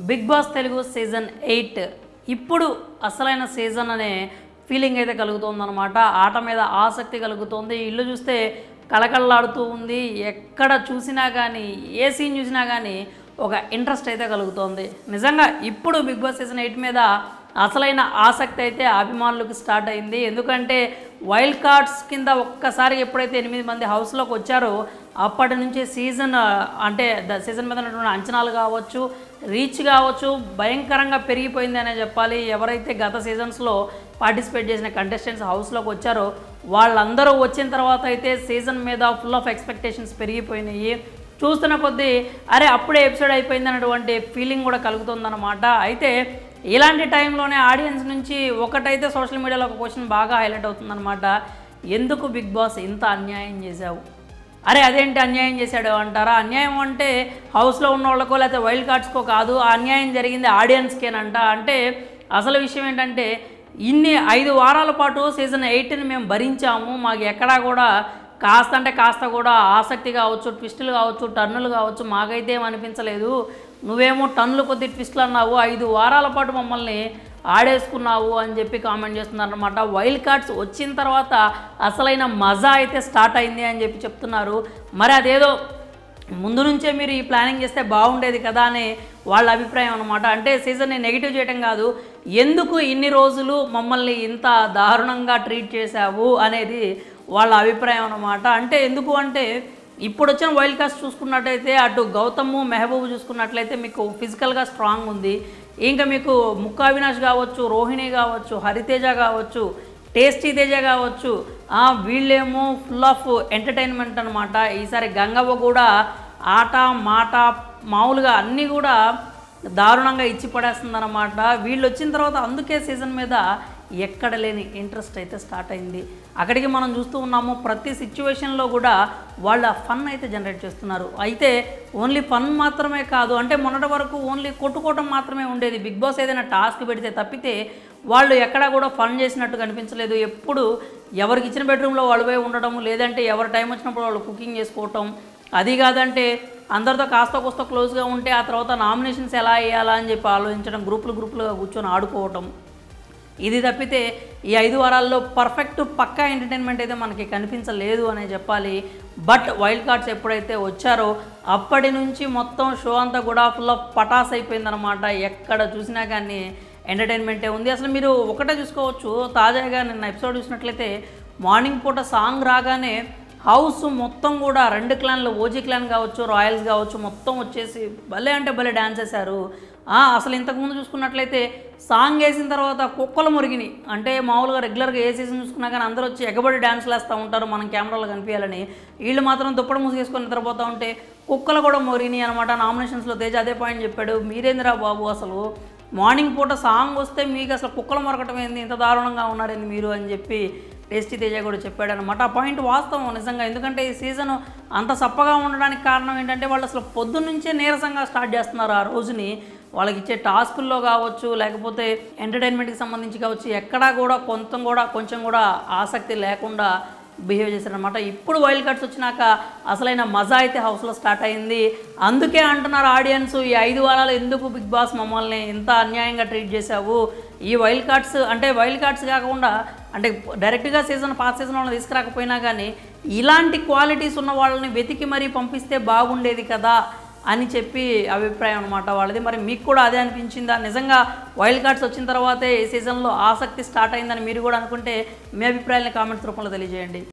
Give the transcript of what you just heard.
big boss Telugu season eight ఇప్పుడు అసలైన season అనే ఫీలింగ్ అయితే కలుగుతుందన్నమాట ఆట మీద ఆసక్తి కలుగుతుంది ఇల్లు చూస్తే కళకళలాడుతూ ఉంది ఎక్కడ చూసినా కానీ ఏ సీన్ చూసినా కానీ ఒక ఇంట్రెస్ట్ అయితే కలుగుతోంది నిజంగా ఇప్పుడు బిగ్ బాస్ సీజన్ ఎయిట్ మీద అసలైన ఆసక్తి అయితే అభిమానులకు స్టార్ట్ అయింది ఎందుకంటే వైల్డ్ కార్డ్స్ కింద ఒక్కసారి ఎప్పుడైతే ఎనిమిది మంది హౌస్లోకి వచ్చారో అప్పటి నుంచి సీజన్ అంటే ద సీజన్ మీద ఉన్నటువంటి అంచనాలు కావచ్చు రీచ్ కావచ్చు భయంకరంగా పెరిగిపోయింది అనే చెప్పాలి ఎవరైతే గత సీజన్స్లో పార్టిసిపేట్ చేసిన కంటెస్టెంట్స్ హౌస్లోకి వచ్చారో వాళ్ళందరూ వచ్చిన తర్వాత అయితే సీజన్ మీద ఫుల్ ఆఫ్ ఎక్స్పెక్టేషన్స్ పెరిగిపోయినాయి చూస్తున్న కొద్దీ అరే అప్పుడే ఎపిసోడ్ అయిపోయింది అన్నటువంటి ఫీలింగ్ కూడా కలుగుతుందన్నమాట అయితే ఇలాంటి టైంలోనే ఆడియన్స్ నుంచి ఒకటైతే సోషల్ మీడియాలో ఒక క్వశ్చన్ బాగా హైలైట్ అవుతుందన్నమాట ఎందుకు బిగ్ బాస్ ఇంత అన్యాయం చేశావు అరే అదేంటి అన్యాయం చేశాడు అంటారా అన్యాయం అంటే హౌస్లో ఉన్న వాళ్ళకో లేకపోతే వైల్డ్ కార్డ్స్కో కాదు ఆ అన్యాయం జరిగింది ఆడియన్స్కేనంట అంటే అసలు విషయం ఏంటంటే ఇన్ని ఐదు వారాల పాటు సీజన్ ఎయిట్ని మేము భరించాము మాకు ఎక్కడా కూడా కాస్త అంటే కాస్త కూడా ఆసక్తి కావచ్చు ట్విస్టులు కావచ్చు టర్నులు కావచ్చు మాకైతే ఏం అనిపించలేదు నువ్వేమో టన్నులు కొద్ది ట్విస్టులు అన్నావు ఐదు వారాల పాటు మమ్మల్ని ఆడేసుకున్నావు అని చెప్పి కామెంట్ చేస్తున్నారు అనమాట వైల్డ్ కార్డ్స్ వచ్చిన తర్వాత అసలైన మజా అయితే స్టార్ట్ అయింది అని చెప్పి చెప్తున్నారు మరి అదేదో ముందు నుంచే మీరు ఈ ప్లానింగ్ చేస్తే బాగుండేది కదా అని వాళ్ళ అభిప్రాయం అనమాట అంటే సీజన్ని నెగిటివ్ చేయడం కాదు ఎందుకు ఇన్ని రోజులు మమ్మల్ని ఇంత దారుణంగా ట్రీట్ చేశావు అనేది వాళ్ళ అభిప్రాయం అనమాట అంటే ఎందుకు అంటే ఇప్పుడు వచ్చిన వైల్డ్ కాస్ట్ చూసుకున్నట్టయితే అటు గౌతమ్ మెహబూబ్ చూసుకున్నట్లయితే మీకు ఫిజికల్గా స్ట్రాంగ్ ఉంది ఇంకా మీకు ముక్కా అవినాష్ కావచ్చు రోహిణి కావచ్చు హరితేజ కావచ్చు టేస్టీ తేజ కావచ్చు ఆ, వీళ్ళేమో ఫుల్ ఆఫ్ ఎంటర్టైన్మెంట్ అనమాట ఈసారి గంగవ్వ కూడా ఆట మాట మామూలుగా అన్నీ కూడా దారుణంగా ఇచ్చి పడేస్తుంది అనమాట వీళ్ళు వచ్చిన తర్వాత అందుకే సీజన్ మీద ఎక్కడ లేని ఇంట్రెస్ట్ అయితే స్టార్ట్ అయింది అక్కడికి మనం చూస్తూ ఉన్నాము ప్రతి సిచ్యువేషన్లో కూడా వాళ్ళ ఫన్ అయితే జనరేట్ చేస్తున్నారు అయితే ఓన్లీ ఫన్ మాత్రమే కాదు అంటే మొన్నటి వరకు ఓన్లీ కొట్టుకోవటం మాత్రమే ఉండేది బిగ్ బాస్ ఏదైనా టాస్క్ పెడితే తప్పితే వాళ్ళు ఎక్కడా కూడా ఫన్ చేసినట్టు కనిపించలేదు ఎప్పుడు ఎవరికి ఇచ్చిన బెడ్రూమ్లో వాళ్ళు పోయి ఉండడం లేదంటే ఎవరి టైం వచ్చినప్పుడు వాళ్ళు కుకింగ్ చేసుకోవటం అది కాదంటే అందరితో కాస్త కోస్త క్లోజ్గా ఉంటే ఆ తర్వాత నామినేషన్స్ ఎలా వేయాలా అని చెప్పి ఆలోచించడం గ్రూపులు గ్రూపులుగా కూర్చొని ఆడుకోవటం ఇది తప్పితే ఈ ఐదు వారాల్లో పర్ఫెక్ట్ పక్కా ఎంటర్టైన్మెంట్ అయితే మనకి కనిపించలేదు అనే చెప్పాలి బట్ వైల్డ్ కార్డ్స్ ఎప్పుడైతే వచ్చారో అప్పటి నుంచి మొత్తం షో అంతా కూడా ఫుల్ ఆఫ్ పటాస్ అయిపోయిందనమాట ఎక్కడ చూసినా కానీ ఎంటర్టైన్మెంటే ఉంది అసలు మీరు ఒకటే చూసుకోవచ్చు తాజాగా నిన్న ఎపిసోడ్ చూసినట్లయితే మార్నింగ్ పూట సాంగ్ రాగానే హౌస్ మొత్తం కూడా రెండు క్లాన్లు ఓజీ క్లాన్ కావచ్చు రాయల్స్ కావచ్చు మొత్తం వచ్చేసి భలే అంటే భలే డ్యాన్స్ వేశారు ఆ, అసలు ఇంతకుముందు చూసుకున్నట్లయితే సాంగ్ వేసిన తర్వాత కుక్కలు మురిగినాయి అంటే మామూలుగా రెగ్యులర్గా ఏ సీజన్ చూసుకున్నా కానీ అందరూ వచ్చి ఎగబడి డ్యాన్స్లు వేస్తూ ఉంటారు మనం కెమెరాలో కనిపించాలని వీళ్ళు మాత్రం దుప్పటి మూసుకేసుకొని నిద్రపోతూ ఉంటే కుక్కలు కూడా మురిగినాయి అనమాట నామినేషన్స్లో తేజ అదే పాయింట్ చెప్పాడు మీరేందిరా బాబు అసలు మార్నింగ్ పూట సాంగ్ వస్తే మీకు అసలు కుక్కలు మొరకటం ఏంది ఇంత దారుణంగా ఉన్నారేంది మీరు అని చెప్పి టేస్టీ తేజ కూడా చెప్పాడు అనమాట ఆ పాయింట్ వాస్తవం నిజంగా ఎందుకంటే ఈ సీజన్ అంత సప్పగా ఉండడానికి కారణం ఏంటంటే వాళ్ళు అసలు పొద్దున్నుంచే నీరసంగా స్టార్ట్ చేస్తున్నారు ఆ రోజుని వాళ్ళకి ఇచ్చే టాస్కుల్లో కావచ్చు లేకపోతే ఎంటర్టైన్మెంట్కి సంబంధించి కావచ్చు ఎక్కడా కూడా కొంత కూడా కొంచెం కూడా ఆసక్తి లేకుండా బిహేవ్ చేశారనమాట ఇప్పుడు వైల్డ్ కార్డ్స్ వచ్చినాక అసలైన మజా అయితే హౌస్లో స్టార్ట్ అయింది అందుకే అంటున్నారు ఆడియన్స్ ఈ ఐదు వారాలు ఎందుకు బిగ్ బాస్ మమ్మల్ని ఇంత అన్యాయంగా ట్రీట్ చేశావు ఈ వైల్డ్ కార్డ్స్ అంటే వైల్డ్ కార్డ్స్ కాకుండా అంటే డైరెక్ట్గా సీజన్ పాత సీజన్ వాళ్ళని తీసుకురాకపోయినా కానీ ఇలాంటి క్వాలిటీస్ ఉన్న వాళ్ళని వెతికి మరీ పంపిస్తే బాగుండేది కదా అని చెప్పి అభిప్రాయం అనమాట వాళ్ళది మరి మీకు కూడా అదే అనిపించిందా నిజంగా వైల్డ్ కార్డ్స్ వచ్చిన తర్వాతే ఈ సీజన్లో ఆసక్తి స్టార్ట్ అయిందని మీరు కూడా అనుకుంటే మీ అభిప్రాయాన్ని కామెంట్స్ రూపంలో తెలియజేయండి